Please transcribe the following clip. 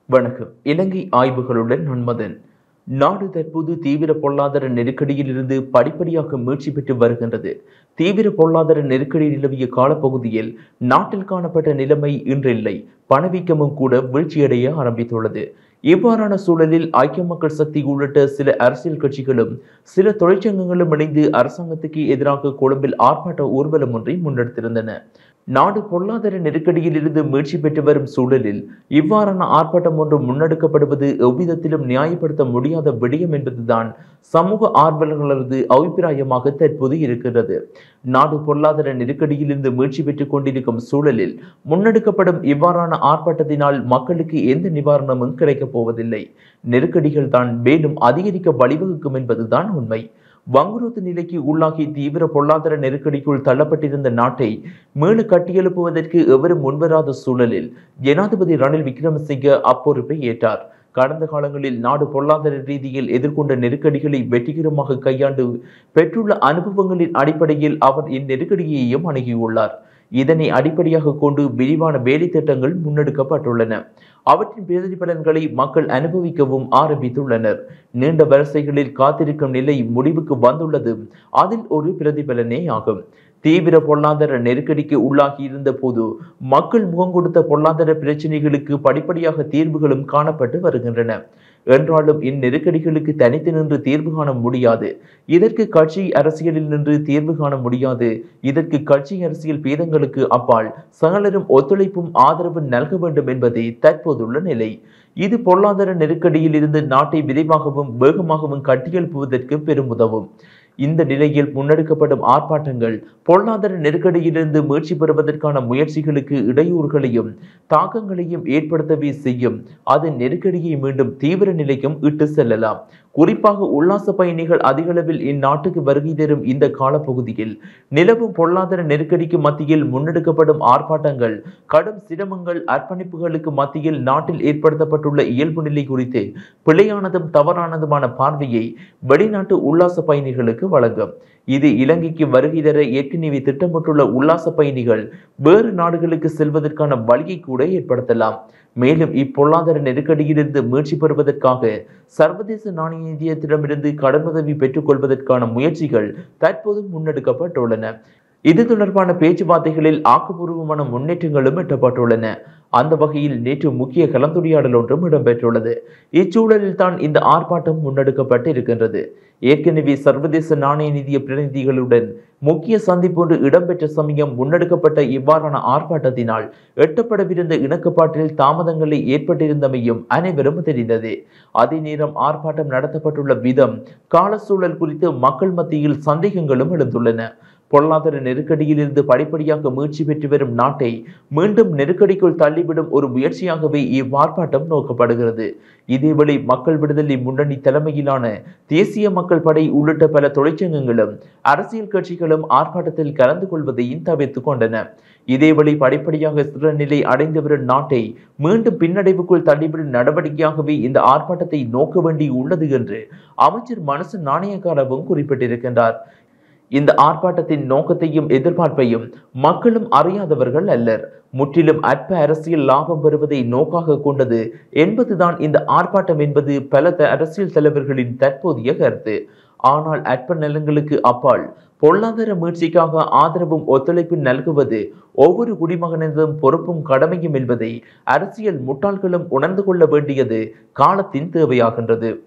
வணக்கம் இலங்கை ஆய்வுகளுடன் நன்மதன் நாடு தற்போது தீவிர பொருளாதார நெருக்கடியில் இருந்து படிப்படியாக மீட்சி பெற்று வருகின்றது தீவிர பொருளாதார நெருக்கடி நிலவிய காலப்பகுதியில் நாட்டில் காணப்பட்ட நிலைமை இன்றில்லை பணவீக்கமும் கூட வீழ்ச்சியடைய ஆரம்பித்துள்ளது இவ்வாறான சூழலில் ஐக்கிய மக்கள் சக்தி உள்ளிட்ட சில அரசியல் கட்சிகளும் சில தொழிற்சங்கங்களும் இணைந்து அரசாங்கத்துக்கு எதிராக கொழும்பில் ஆர்ப்பாட்ட ஊர்வலம் ஒன்றை முன்னெடுத்திருந்தன நாடு பொருளாதார நெருக்கடியில் இருந்து மீட்சி பெற்று வரும் சூழலில் இவ்வாறான ஆர்ப்பாட்டம் ஒன்று முன்னெடுக்கப்படுவது எவ்விதத்திலும் நியாயப்படுத்த முடியாத விடயம் என்பதுதான் சமூக ஆர்வலர்களது அபிப்பிராயமாக தற்போது இருக்கிறது நாடு பொருளாதார நெருக்கடியில் இருந்து மீட்சி பெற்றுக் கொண்டிருக்கும் சூழலில் முன்னெடுக்கப்படும் இவ்வாறான ஆர்ப்பாட்டத்தினால் மக்களுக்கு எந்த நிவாரணமும் கிடைக்கப் போவதில்லை நெருக்கடிகள் தான் மேலும் அதிகரிக்க வழிவகுக்கும் என்பதுதான் உண்மை வங்குரோத்து நிலைக்கு உள்ளாகி தீவிர பொருளாதார நெருக்கடிக்குள் தள்ளப்பட்டிருந்த நாட்டை மீள கட்டியெழுப்புவதற்கு எவரும் முன்வராத சூழலில் ஜனாதிபதி ரணில் விக்ரமசிங்க அப்பொறுப்பை ஏற்றார் கடந்த காலங்களில் நாடு பொருளாதார ரீதியில் எதிர்கொண்ட நெருக்கடிகளை வெற்றிகரமாக கையாண்டு பெற்றுள்ள அனுபவங்களின் அடிப்படையில் அவர் இந்நெருக்கடியையும் அணுகியுள்ளார் இதனை அடிப்படையாக கொண்டு விரிவான வேலை திட்டங்கள் முன்னெடுக்கப்பட்டுள்ளன அவற்றின் பிரதிபலன்களை மக்கள் அனுபவிக்கவும் ஆரம்பித்துள்ளனர் நீண்ட வரிசைகளில் காத்திருக்கும் நிலை முடிவுக்கு வந்துள்ளது அதில் ஒரு பிரதிபலனே ஆகும் தீவிர பொருளாதார நெருக்கடிக்கு உள்ளாகி இருந்த போது மக்கள் முகம் கொடுத்த பொருளாதார பிரச்சனைகளுக்கு படிப்படியாக தீர்வுகளும் காணப்பட்டு வருகின்றன என்றாலும் இந்நெருக்கடிகளுக்கு தனித்து நின்று தீர்வு காண முடியாது இதற்கு கட்சி அரசியலில் நின்று தீர்வு காண முடியாது இதற்கு கட்சி அரசியல் பேதங்களுக்கு அப்பால் சகலரும் ஒத்துழைப்பும் ஆதரவு நல்க வேண்டும் என்பதே தற்போதுள்ள நிலை இது பொருளாதார நெருக்கடியில் இருந்து நாட்டை விரைவாகவும் வேகமாகவும் கட்டியெழுப்புவதற்கு பெரும் உதவும் இந்த நிலையில் முன்னெடுக்கப்படும் ஆர்ப்பாட்டங்கள் பொருளாதார நெருக்கடியிலிருந்து மீட்சி பெறுவதற்கான முயற்சிகளுக்கு இடையூறுகளையும் தாக்கங்களையும் ஏற்படுத்தவே செய்யும் அது நெருக்கடியை மீண்டும் தீவிர நிலைக்கும் இட்டு செல்லலாம் குறிப்பாக உல்லாச பயணிகள் அதிகளவில் இந்நாட்டுக்கு வருகை தரும் இந்த காலப்பகுதியில் நிலவும் பொருளாதார நெருக்கடிக்கு மத்தியில் முன்னெடுக்கப்படும் ஆர்ப்பாட்டங்கள் கடும் சிரமங்கள் அர்ப்பணிப்புகளுக்கு மத்தியில் நாட்டில் ஏற்படுத்தப்பட்டுள்ள இயல்பு நிலை குறித்து பிழையானதும் தவறானதுமான பார்வையை வெளிநாட்டு உல்லாச பயணிகளுக்கு வழங்கும் இது இலங்கைக்கு வருகை தர ஏற்கனவே திட்டமிட்டுள்ள உல்லாச பயணிகள் வேறு நாடுகளுக்கு செல்வதற்கான வழியை கூட ஏற்படுத்தலாம் மேலும் இப்பொருளாதார நெருக்கடியிலிருந்து மீட்சி பெறுவதற்காக சர்வதேச நாணய நிதியத்திடமிருந்து கடனுதவி பெற்றுக் கொள்வதற்கான முயற்சிகள் தற்போது முன்னெடுக்கப்பட்டுள்ளன இது தொடர்பான பேச்சுவார்த்தைகளில் ஆக்கப்பூர்வமான முன்னேற்றங்களும் எட்டப்பட்டுள்ளன அந்த வகையில் நேற்று முக்கிய கலந்துரையாடல் ஒன்றும் இடம்பெற்றுள்ளது இச்சூழலில் தான் இந்த ஆர்ப்பாட்டம் முன்னெடுக்கப்பட்டு இருக்கின்றது ஏற்கனவே சர்வதேச நாணய நிதிய பிரதிநிதிகளுடன் முக்கிய சந்திப்பு ஒன்று இடம்பெற்ற சமயம் முன்னெடுக்கப்பட்ட இவ்வாறான ஆர்ப்பாட்டத்தினால் எட்டப்படவிருந்த இணக்கப்பாட்டில் தாமதங்களை ஏற்பட்டிருந்தமையும் அனைவரும் தெரிந்தது அதே நேரம் ஆர்ப்பாட்டம் நடத்தப்பட்டுள்ள விதம் கால சூழல் குறித்து மக்கள் மத்தியில் சந்தேகங்களும் எழுந்துள்ளன பொருளாதார நெருக்கடியிலிருந்து படிப்படியாக மீட்சி பெற்று வரும் நாட்டை மீண்டும் நெருக்கடிக்குள் தள்ளிவிடும் ஒரு முயற்சியாகவே இவ்வார்ப்பாட்டம் நோக்கப்படுகிறது இதேவேளை மக்கள் விடுதலை முன்னணி தலைமையிலான தேசிய மக்கள் படை உள்ளிட்ட பல தொழிற்சங்கங்களும் அரசியல் கட்சிகளும் ஆர்ப்பாட்டத்தில் கலந்து கொள்வதையும் தவிர்த்துக் கொண்டன இதேவேளை படிப்படியாக சிறநிலை அடைந்து வரும் நாட்டை மீண்டும் பின்னடைவுக்குள் தள்ளிவிடும் நடவடிக்கையாகவே இந்த ஆர்ப்பாட்டத்தை நோக்க வேண்டி உள்ளது என்று அமைச்சர் மனசு நாணயக்காரவும் குறிப்பிட்டிருக்கின்றார் இந்த ஆர்ப்பாட்டத்தின் நோக்கத்தையும் எதிர்பார்ப்பையும் மக்களும் அறியாதவர்கள் அல்லர் முற்றிலும் அற்ப அரசியல் லாபம் பெறுவதை நோக்காக கொண்டது என்பதுதான் இந்த ஆர்ப்பாட்டம் என்பது பல த- அரசியல் தலைவர்களின் தற்போதைய கருத்து ஆனால் அற்ப நலன்களுக்கு அப்பால் பொருளாதார மீட்சிக்காக ஆதரவும் ஒத்துழைப்பும் நல்குவது ஒவ்வொரு குடிமகனதும் பொறுப்பும் கடமையும் என்பதை அரசியல் முட்டாள்களும் உணர்ந்து கொள்ள வேண்டியது காலத்தின் தேவையாகின்றது